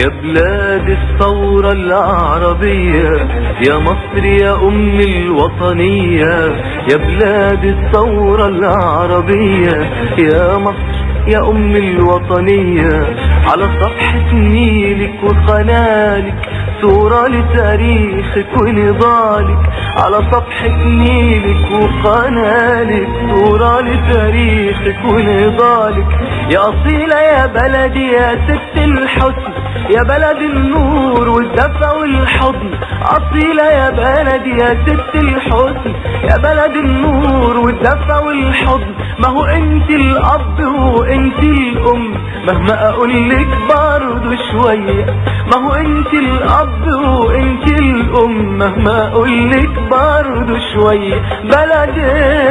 يا بلاد الثورة العربية يا مصر يا أم الوطنية يا بلاد الثورة العربية يا مصر يا أم الوطنية على صفحة نيلك وقنالك صورة لتاريخك ونضالك على صفحة نيلك وقنالك صورة لتاريخك ونضالك يا أصيلة يا بلدي يا ست الحسن يا بلد النور والدفى والحضن أصيلة يا بلدي يا ست الحسن يا بلد النور والدفى والحضن ما هو انت الأب وانت الأم مهما أقول لك برضه شوية ما هو انت الأب وانت الأم مهما أقول لك برضه شوية بلدي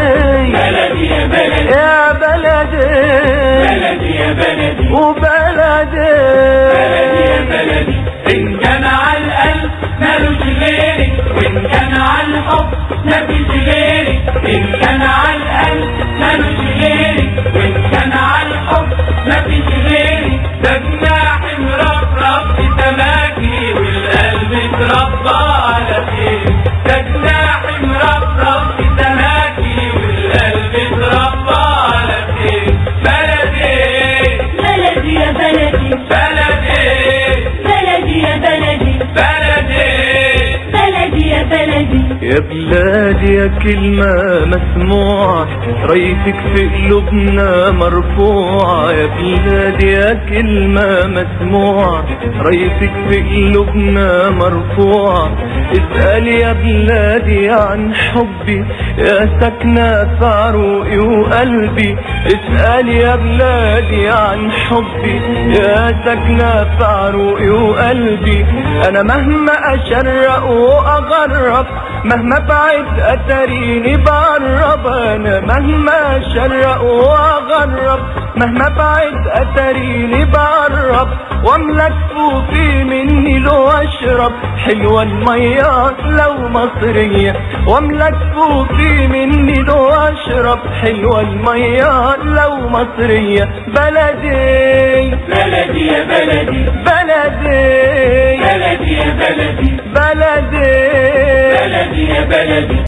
بلدي يا بلدي يا بلدي بلدي يا بلدي وبلدي بلدي يا بلدي إن كان على القلب مالوش غيرك وإن كان على الحب مفيش غيرك إن كان على القلب مالوش غيرك وإن كان على الحب مفيش غيرك ده جناح مرفرف في سماكي والقلب اتربى على خير ده جناح مرفرف في سماكي والقلب اتربى على خير بلدي بلدي يا بلدي بلدي بلدي يا بلدي بلدي بلدي يا بلدي يا بلادي يا كلمة مسموعة رايتك في قلوبنا مرفوعة يا بلادي يا كلمة مسموعة رايتك في قلوبنا مرفوعة اسأل يا بلادي عن حبي يا سكنة في عروقي وقلبي اسأل يا بلادي عن حبي يا سكنة في عروقي وقلبي أنا مهما أشرق وأغرب مهما بعد أتريني بقرب أنا مهما أشرق وأغرب مهما بعد أتريني بقرب واملك فوقي مني لو أشرب حلوة المية لو مصرية واملك فوقي مني لو أشرب حلوة المية لو مصرية بلدي بلدي يا بلدي بلدي بلدي يا بلدي بلدي بلدي يا بلدي